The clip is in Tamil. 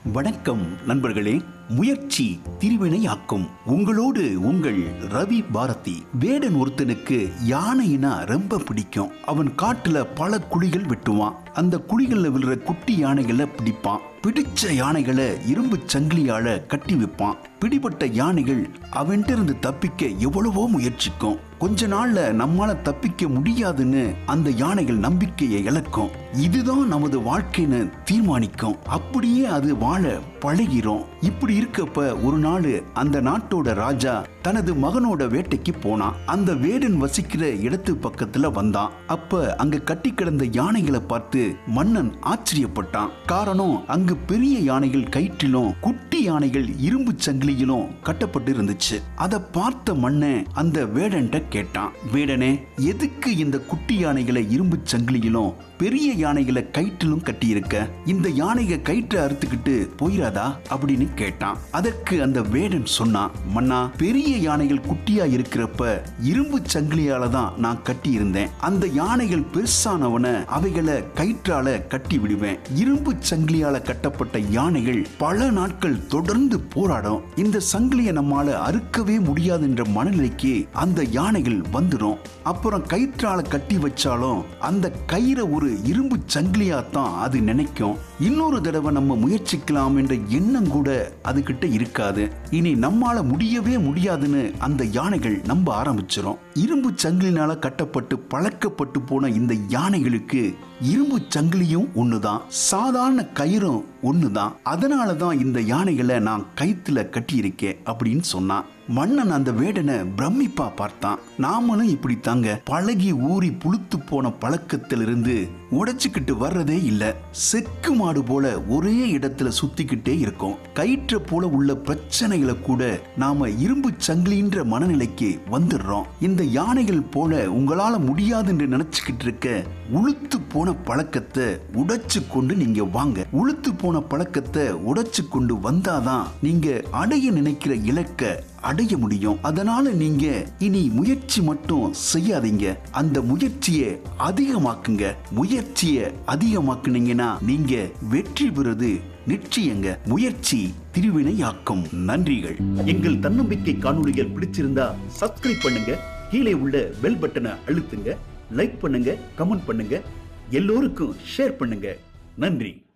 வணக்கம் நண்பர்களே முயற்சி திருவினையாக்கும் உங்களோடு உங்கள் ரவி பாரதி வேடன் ஒருத்தனுக்கு யானைனா ரொம்ப பிடிக்கும் அவன் காட்டுல பல குழிகள் வெட்டுவான் அந்த குழிகள்ல விழுற குட்டி யானைகளை பிடிப்பான் பிடிச்ச யானைகளை இரும்பு சங்கிலியால கட்டி வைப்பான் பிடிபட்ட யானைகள் அவன்கிட்ட இருந்து தப்பிக்க எவ்வளவோ முயற்சிக்கும் கொஞ்ச நாள்ல நம்மால தப்பிக்க முடியாதுன்னு அந்த யானைகள் நம்பிக்கையை இழக்கும் இதுதான் நமது வாழ்க்கைன்னு தீர்மானிக்கும் அப்படியே அது வாழ பழகிறோம் இப்படி இருக்கப்ப ஒரு நாள் அந்த நாட்டோட ராஜா தனது மகனோட வேட்டைக்கு போனான் அந்த வேடன் வசிக்கிற இடத்து பக்கத்துல வந்தான் அப்ப அங்க கட்டி கிடந்த யானைகளை பார்த்து மன்னன் ஆச்சரியப்பட்டான் காரணம் அங்கு பெரிய யானைகள் கயிற்றிலும் குட்டி யானைகள் இரும்பு சங்கிலியிலும் கட்டப்பட்டு இருந்துச்சு அதை பார்த்த மன்னன் அந்த வேடன்ட்ட கேட்டான் வேடனே எதுக்கு இந்த குட்டி யானைகளை இரும்பு சங்கிலியிலும் பெரிய யானைகளை கயிற்றிலும் கட்டியிருக்க இந்த யானைக கயிற்றை அறுத்துக்கிட்டு போயிராதா அப்படின்னு கேட்டான் அதற்கு அந்த வேடன் சொன்னான் மன்னா பெரிய யானைகள் குட்டியா இருக்கிறப்ப இரும்பு சங்கிலியால தான் நான் கட்டி இருந்தேன் அந்த யானைகள் பெருசானவன அவைகளை கயிற்றால கட்டி விடுவேன் இரும்பு சங்கிலியால கட்டப்பட்ட யானைகள் பல நாட்கள் தொடர்ந்து போராடும் இந்த சங்கிலியை நம்மால அறுக்கவே முடியாதுன்ற மனநிலைக்கு அந்த யானைகள் வந்துடும் அப்புறம் கயிற்றால கட்டி வச்சாலும் அந்த கயிறை ஒரு இரும்பு சங்கிலியா தான் அது நினைக்கும் இன்னொரு தடவை நம்ம முயற்சிக்கலாம் என்ற எண்ணம் கூட அதுகிட்ட இருக்காது இனி நம்மால முடியவே முடியாதுன்னு அந்த யானைகள் நம்ப ஆரம்பிச்சிரும் இரும்பு சங்கிலினால கட்டப்பட்டு பழக்கப்பட்டு போன இந்த யானைகளுக்கு இரும்பு சங்கிலியும் ஒண்ணுதான் சாதாரண கயிறும் ஒண்ணுதான் அதனால தான் இந்த யானைகளை நான் கயித்துல கட்டியிருக்கேன் அப்படின்னு சொன்னான் மன்னன் அந்த வேடனை பிரமிப்பா பார்த்தான் நாமளும் இப்படி தாங்க பழகி ஊறி புளுத்து போன பழக்கத்திலிருந்து உடைச்சுக்கிட்டு வர்றதே இல்ல செக்கு மாடு போல ஒரே இடத்துல சுத்திக்கிட்டே இருக்கும் கயிற்ற போல உள்ள பிரச்சனைகளை கூட நாம இரும்பு சங்கிலின்ற மனநிலைக்கு வந்துடுறோம் இந்த யானைகள் போல உங்களால முடியாதுன்னு நினைச்சுக்கிட்டு இருக்க உளுத்து போன பழக்கத்தை உடைச்சு கொண்டு நீங்க வாங்க உளுத்து போன பழக்கத்தை உடைச்சு கொண்டு வந்தாதான் நீங்க அடைய நினைக்கிற இலக்க அடைய முடியும் அதனால நீங்க இனி முயற்சி மட்டும் செய்யாதீங்க அந்த முயற்சியை அதிகமாக்குங்க முயற்சியை அதிகமாக்குனீங்கன்னா நீங்க வெற்றி பெறுவது நிச்சயங்க முயற்சி திருவினையாக்கும் நன்றிகள் எங்கள் தன்னம்பிக்கை காணொளிகள் பிடிச்சிருந்தா சப்ஸ்கிரைப் பண்ணுங்க கீழே உள்ள பெல் பட்டனை அழுத்துங்க லைக் பண்ணுங்க கமெண்ட் பண்ணுங்க எல்லோருக்கும் ஷேர் பண்ணுங்க நன்றி